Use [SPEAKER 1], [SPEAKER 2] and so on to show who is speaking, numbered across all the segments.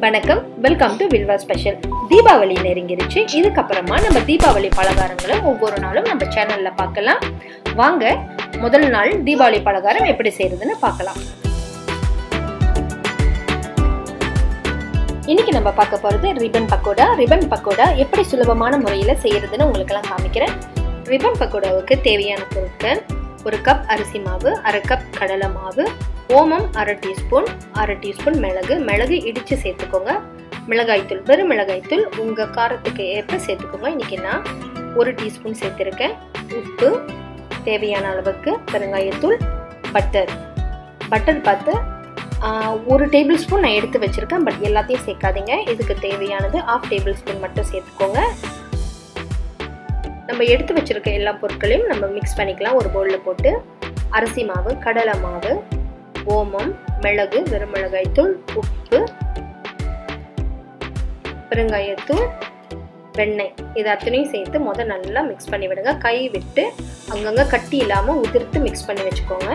[SPEAKER 1] வணக்கம் welcome to Vilva special Deepavali நெருங்கிருச்சு இதுக்கப்புறமா நம்ம தீபாவளி பலகாரங்களை ஒவ்வொரு நாளும் நம்ம சேனல்ல பார்க்கலாம் வாங்க முதல் நாள் தீபாவளி பலகாரம் எப்படி செய்யறதுன்னு பார்க்கலாம் இன்னைக்கு நம்ம பார்க்க போறது ரிபன் பக்கோடா ரிபன் பக்கோடா எப்படி சுலபமான முறையில செய்யறதுன்னு உங்களுக்கெல்லாம் காமிக்கிறேன் ரிபன் பக்கோடாவுக்கு தேவையான பொருட்கள் ஒரு கப் அரிசி மாவு அரை கப் கடலை மாவு ஓமம் அரை டீஸ்பூன் அரை டீஸ்பூன் மிளகு மிளகு இடித்து சேர்த்துக்கோங்க மிளகாய்த்தூள் வெறும் மிளகாய்த்தூள் உங்கள் காரத்துக்கு ஏற்ப சேர்த்துக்கோங்க இன்றைக்கி நான் ஒரு டீஸ்பூன் சேர்த்துருக்கேன் உப்பு தேவையான அளவுக்கு பெருங்காயத்தூள் பட்டர் பட்டர் பார்த்து ஒரு டேபிள் ஸ்பூன் நான் எடுத்து வச்சுருக்கேன் பட் எல்லாத்தையும் சேர்க்காதீங்க இதுக்கு தேவையானது ஆஃப் டேபிள் ஸ்பூன் மட்டும் சேர்த்துக்கோங்க நம்ம எடுத்து வச்சுருக்க எல்லா பொருட்களையும் நம்ம மிக்ஸ் பண்ணிக்கலாம் ஒரு பவுலில் போட்டு அரிசி மாவு கடலை மாவு ஓமம் மிளகு வெறும் மிளகாய்த்தூள் உப்பு பெருங்காயத்தூள் வெண்ணெய் இது அத்தனையும் சேர்த்து முதல் நல்லா மிக்ஸ் பண்ணி விடுங்க கை விட்டு அங்கங்கே கட்டி இல்லாமல் உதிர்த்து மிக்ஸ் பண்ணி வச்சுக்கோங்க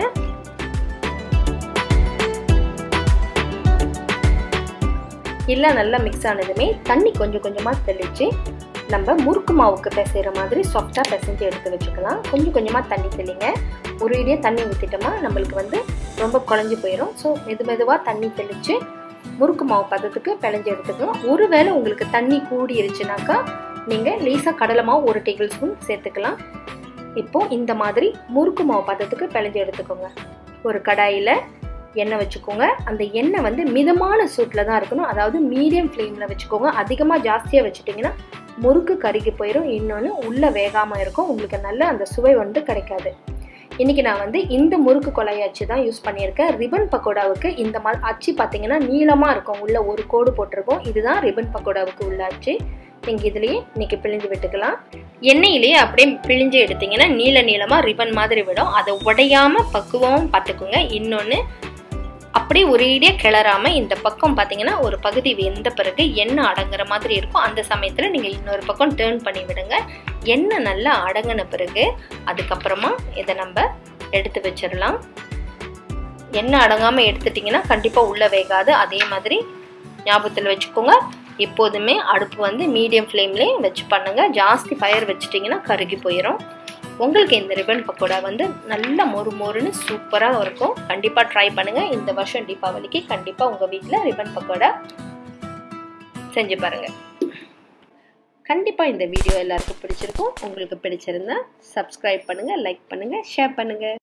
[SPEAKER 1] எல்லாம் நல்லா மிக்ஸ் ஆனதுமே தண்ணி கொஞ்சம் கொஞ்சமாக தெளித்து நம்ம முறுக்கு மாவுக்கு பிசைகிற மாதிரி சாஃப்டாக பிசைஞ்சு எடுத்து வச்சுக்கலாம் கொஞ்சம் கொஞ்சமாக தண்ணி தெளிங்க ஒரு இடியே தண்ணி ஊற்றிட்டோமா நம்மளுக்கு வந்து ரொம்ப குழஞ்சி போயிடும் ஸோ மெது மெதுவாக தண்ணி தெளித்து முறுக்கு மாவு பதத்துக்கு பிழைஞ்சு எடுத்துக்கலாம் ஒருவேளை உங்களுக்கு தண்ணி கூடிருச்சுனாக்கா நீங்கள் லேசாக கடலை மாவு ஒரு டேபிள் ஸ்பூன் சேர்த்துக்கலாம் இப்போது இந்த மாதிரி முறுக்கு மாவு பதத்துக்கு பிழைஞ்சு எடுத்துக்கோங்க ஒரு கடாயில் எண்ணெய் வச்சுக்கோங்க அந்த எண்ணெய் வந்து மிதமான சூட்டில் தான் இருக்கணும் அதாவது மீடியம் ஃப்ளேமில் வச்சுக்கோங்க அதிகமாக ஜாஸ்தியாக வச்சுட்டிங்கன்னா முறுக்கு கருகி போயிடும் இன்னொன்று உள்ளே வேகாமல் இருக்கும் உங்களுக்கு நல்ல அந்த சுவை வந்து கிடைக்காது இன்றைக்கி நான் வந்து இந்த முறுக்கு கொலை அச்சு தான் யூஸ் பண்ணியிருக்கேன் ரிபன் பக்கோடாவுக்கு இந்த மாதிரி அச்சு பார்த்தீங்கன்னா நீளமாக இருக்கும் உள்ளே ஒரு கோடு போட்டிருக்கோம் இதுதான் ரிபன் பக்கோடாவுக்கு உள்ள அச்சு நீங்கள் இதுலேயே இன்றைக்கி பிழிஞ்சு விட்டுக்கலாம் எண்ணெயிலேயே அப்படியே பிழிஞ்சு எடுத்திங்கன்னா நீள நீளமாக ரிபன் மாதிரி விடும் அதை உடையாமல் பக்குவம் பார்த்துக்குங்க இன்னொன்று அப்படியே ஒரேடியாக கிளறாமல் இந்த பக்கம் பார்த்தீங்கன்னா ஒரு பகுதி வெந்த பிறகு எண்ணெய் அடங்குற மாதிரி இருக்கும் அந்த சமயத்தில் நீங்கள் இன்னொரு பக்கம் டேர்ன் பண்ணி விடுங்க எண்ணெய் நல்லா அடங்கின பிறகு அதுக்கப்புறமா இதை நம்ம எடுத்து வச்சிடலாம் எண்ணெய் அடங்காமல் எடுத்துட்டிங்கன்னா கண்டிப்பாக உள்ளே வேகாது அதே மாதிரி ஞாபகத்தில் வச்சுக்கோங்க எப்போதுமே அடுப்பு வந்து மீடியம் ஃப்ளேம்லேயே வச்சு பண்ணுங்கள் ஜாஸ்தி ஃபயர் வச்சிட்டிங்கன்னா கருகி போயிடும் உங்களுக்கு இந்த ரிபன் பக்கோடா வந்து நல்ல மொறு மொறுன்னு சூப்பராக இருக்கும் கண்டிப்பாக ட்ரை பண்ணுங்கள் இந்த வருஷம் தீபாவளிக்கு கண்டிப்பாக உங்கள் வீட்டில் ரிபன் பக்கோடா செஞ்சு பாருங்கள் கண்டிப்பாக இந்த வீடியோ எல்லாருக்கும் பிடிச்சிருக்கும் உங்களுக்கு பிடிச்சிருந்தா சப்ஸ்கிரைப் பண்ணுங்கள் லைக் பண்ணுங்கள் ஷேர் பண்ணுங்கள்